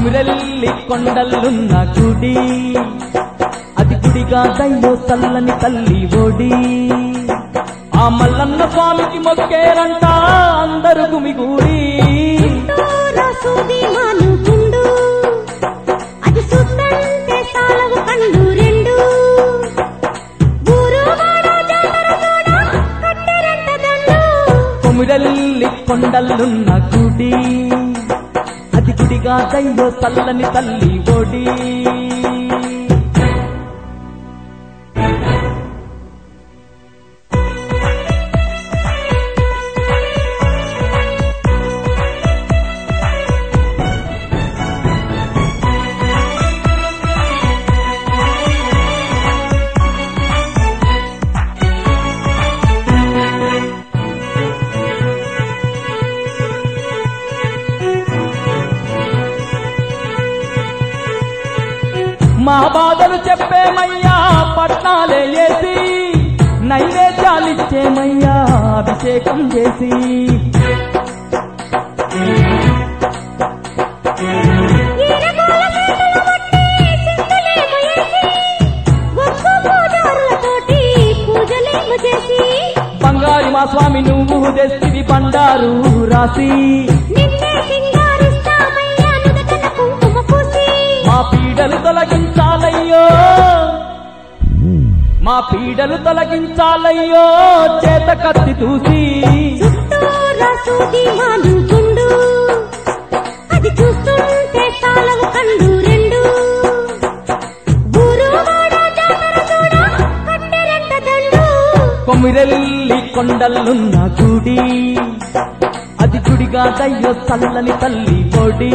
కొమిరెల్లి కొండలున్న గుడి అది గుడిగా దయ్యో చల్లని తల్లి ఓడి ఆ మల్లన్న స్వామికి మొక్కేరంట అందరు గుమిగూడి రాసుది మానుకుండు అది సుత్తంటే సాలవు కండు రెండు ఊరు వాడ జాతర చూడ కట్టెరంట దండు కొమిరెల్లి కొండలున్న గుడి అది గుడిగా దయ్యో చల్లని తల్లి ఓడి మా బాధలు చెప్పేమయ్యా పట్నాలే వేసి నైవేద్యాలిచ్చేమయ్యా అభిషేకం చేసి ఈరగోల చేతులు పట్టి సింధులేమో ఏసి గొప్ప పూజారులతోటి పూజలేమో చేసి బంగారు మా స్వామి నువ్వు తెస్తివి బండారు రాసి నిన్నే సింగారిస్తామయ్యా నుదుటన కుంకుమ పూసి మా పీడలు తొలగించాలయ్యో మా పీడలు తొలగించాలయ్యో చేత కత్తి చూసి చుట్టూరా సూది మానుకుండు అది చూస్తుంటే తాళవు కండు రెండు ఊరు వాడ జాతర చూడ కట్టెరంట దండు కొమిరెల్లి కొండలున్న గుడి అది గుడిగా దయ్యో చల్లని తల్లి పొడి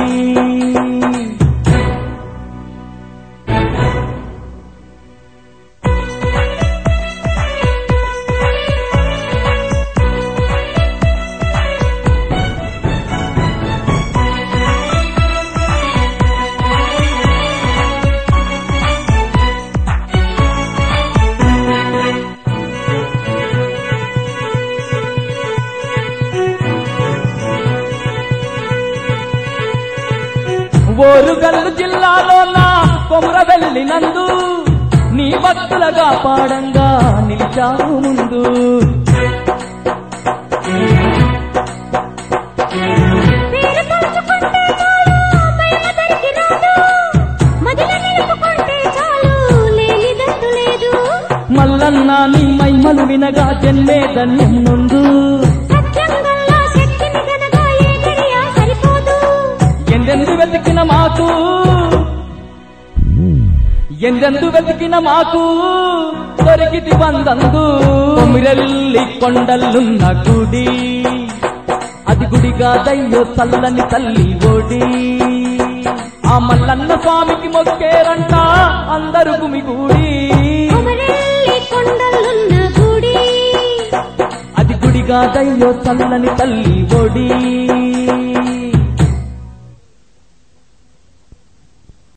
ఓరుగల్లు జిల్లాలో నా కొమర వెళ్ళినందు నీ భక్తులగా పాడంగా నిలిచావు ముందు పేరు తలుచుకుంటే చాలు ప్రేమ దరికి రాదు మదిల నిలుపుకుంటే చాలు లేని దండు లేదు మల్లన్న నీ మైమలు వినగా జన్మే ధన్యం నుండు సత్యంగల్లా శక్తిని గనగా ఏ గడియా సరిపోదు ఎందెందు వెతికిన మాకు ఎందెందు వెతికిన మాకు దొరికిది వందందు కొమిరెల్లి కొండలున్న గుడి అది గుడిగా దయ్యో చల్లని తల్లి ఓడి ఆ మల్లన్న స్వామికి మొక్కేరంట అందరు గుమిగూడి కొమరెల్లి కొండలున్న గుడి అది గుడిగా దయ్యో చల్లని తల్లి ఓడి